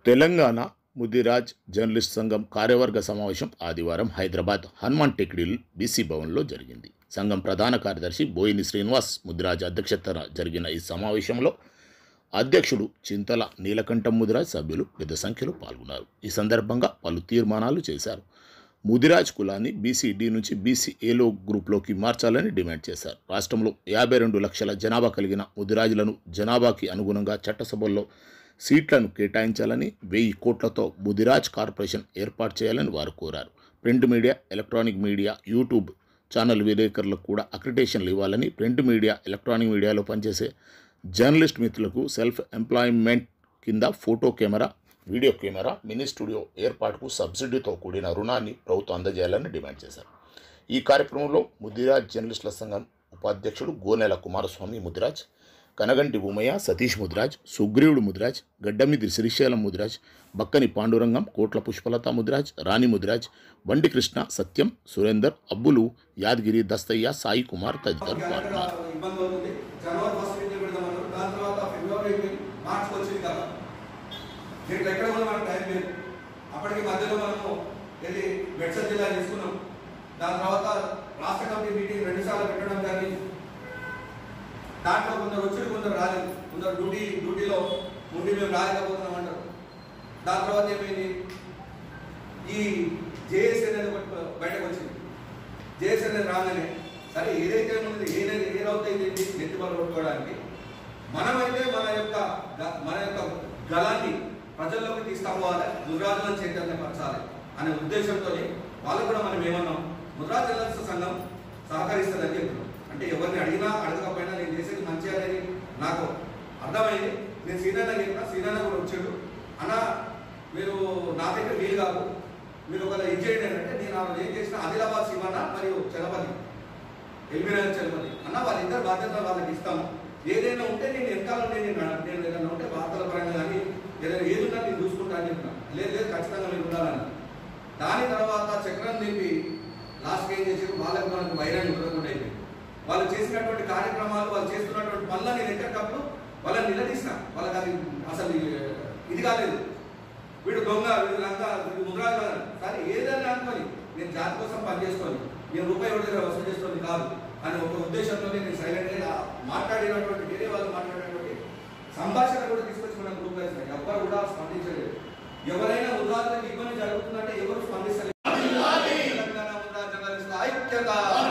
Telangana Mudiraj journalist సంఘం కార్యవర్గ సమావేశం ఆదివారం హైదరాబాద్ హనుమాన్ టెక్డిల్ బీసీ భవన్లో జరిగింది సంఘం ప్రధాన కార్యదర్శి బోయిని శ్రీనివాస్ ముదిరాజ్ అధ్యక్షతన జరిగిన ఈ సమావేశంలో అధ్యక్షుడు చింతల నీలకంఠం ముదిరాజ్ సభ్యులు పెద్ద సంఖ్యలో పాల్గొన్నారు ఈ సందర్భంగా పలు తీర్మానాలు చేశారు ముదిరాజ్ కులాన్ని బీసీ డి నుంచి బీసీ ఏలో గ్రూప్లోకి మార్చాలని డిమాండ్ చేశారు రాష్ట్రంలో యాభై రెండు లక్షల జనాభా కలిగిన ముదిరాజులను జనాభాకి అనుగుణంగా చట్టసభల్లో సీట్లను కేటాయించాలని వెయ్యి కోట్లతో ముదిరాజ్ కార్పొరేషన్ ఏర్పాటు చేయాలని వారు కోరారు print media electronic media YouTube channel విలేకరులకు కూడా అక్రిటేషన్లు ఇవ్వాలని ప్రింట్ మీడియా ఎలక్ట్రానిక్ మీడియాలో పనిచేసే జర్నలిస్ట్ మిత్రులకు సెల్ఫ్ ఎంప్లాయ్మెంట్ కింద photo camera video camera mini studio ఏర్పాటుకు సబ్సిడీతో కూడిన రుణాన్ని ప్రభుత్వం అందజేయాలని డిమాండ్ చేశారు ఈ కార్యక్రమంలో ముదిరాజ్ జర్నలిస్టుల సంఘం ఉపాధ్యక్షుడు గోనెల కుమారస్వామి ముదిరాజ్ కనగంటి ఉమయ్య సతీష్ ముదిరాజ్ సుగ్రీవుడు ముదిరాజ్ గడ్డమిది శ్రీశైలం ముదిరాజ్ బక్కని పాండురంగం కోట్ల పుష్పలత ముదిరాజ్ రాణి ముదిరాజ్ బండి కృష్ణ సత్యం సురేందర్ అబ్బులు యాదగిరి దస్తయ్య సాయి కుమార్ తదితరులు పాల్గొన్నారు ఇబ్బంది అవుతుంది జనవరి ఫస్ట్ వీక్ పెడదామన్నారు దాని తర్వాత ఫిబ్రవరి మార్చి వచ్చింది కదా దీంట్లో ఎక్కడ కూడా మనకు టైం లేదు అప్పటికి మధ్యలో మనము వెళ్ళి మెడ్సల్ జిల్లా తీసుకున్నాం దాని తర్వాత రాష్ట్ర కమిటీ మీటింగ్ రెండు సార్లు పెట్టడం కానీ దాంట్లో కొందరు వచ్చి కొందరు రాలేదు కొందరు డ్యూటీ డ్యూటీలో ఉండి మేము రాలేకపోతున్నాం అంటారు దాని తర్వాత ఏమైంది ఈ జేఎస్ అనేది ఒకటి బయటకు వచ్చింది జేఎస్ అనేది రాగానే సరే ఏదైతే ఉన్నది ఏదైతే ఏదవుతాయి నెత్తి వాళ్ళు కొట్టుకోవడానికి మనమైతే మన యొక్క గ- మన యొక్క గలాన్ని ప్రజల్లోకి తీసుకుపోవాలి ముద్రాజులను చైతన్యపరచాలి అనే ఉద్దేశంతో వాళ్ళు కూడా మనం ఏమన్నాం ముద్రా జర్నలిస్ట్ సంఘం సహకరిస్తుందని చెప్తున్నాం అంటే ఎవరిని అడిగినా అడగకపోయినా నేను చేసేది మంచి అనేది నాకు అర్థమైంది నేను సీనాన్న చెప్పిన సీనాన్న కూడా వచ్చాడు అన్న మీరు నా దగ్గర వీలు కాదు మీరు ఒకవేళ ఇది చేయండి అంటే నేను ఆ రోజు ఏం చేసిన ఆదిలాబాద్ సీమన్న మరియు చలపతి ఎల్బీనగర్ చలపతి అన్న వాళ్ళిద్దరు బాధ్యత వాళ్ళకి ఇస్తాము ఏదైనా ఉంటే నేను వెనకాల ఉంటే నేను నడ- నేను ఏదైనా ఉంటే వార్తల పరంగా కానీ ఏదైనా ఏది ఉన్నా నేను చూసుకుంటా అని చెప్పిన లేదు లేదు ఖచ్చితంగా మీరు ఉండాలని దాని తర్వాత చక్రం నింపి లాస్ట్ ఏం చేసారు వాళ్ళకి మనకు వైరాన్ని ఉండకుండా అయిపోయింది వాళ్ళు చేసినటువంటి కార్యక్రమాలు వాళ్ళు చేస్తున్నటువంటి పనులు నేను ఎక్కడికప్పుడు వాళ్ళని నిలదీసిన వాళ్ళకి అది అసలు ఇది కాలేదు వీడు దొంగ వీడు లంక వీడు ముద్రాజు కాదు. సరే ఏదైనా అనుకోని నేను జాతి కోసం పనిచేసుకోని నేను రూపాయి ఒకటి దగ్గర వసూలు చేస్తుంది కాదు అని ఒక ఉద్దేశంతో నేను సైలెంట్గా మాట్లాడినటువంటి వేరే వాళ్ళు మాట్లాడినటువంటి సంభాషణ కూడా తీసుకొచ్చి మనం గ్రూప్ వేసినాం ఎవరు కూడా స్పందించలేదు ఎవరైనా ఉదాహరణకు ఇబ్బంది జరుగుతుందంటే ఎవరు స్పందిస్తలేదు తెలంగాణ ముద్రా జర్నలిస్టుల ఐక్యత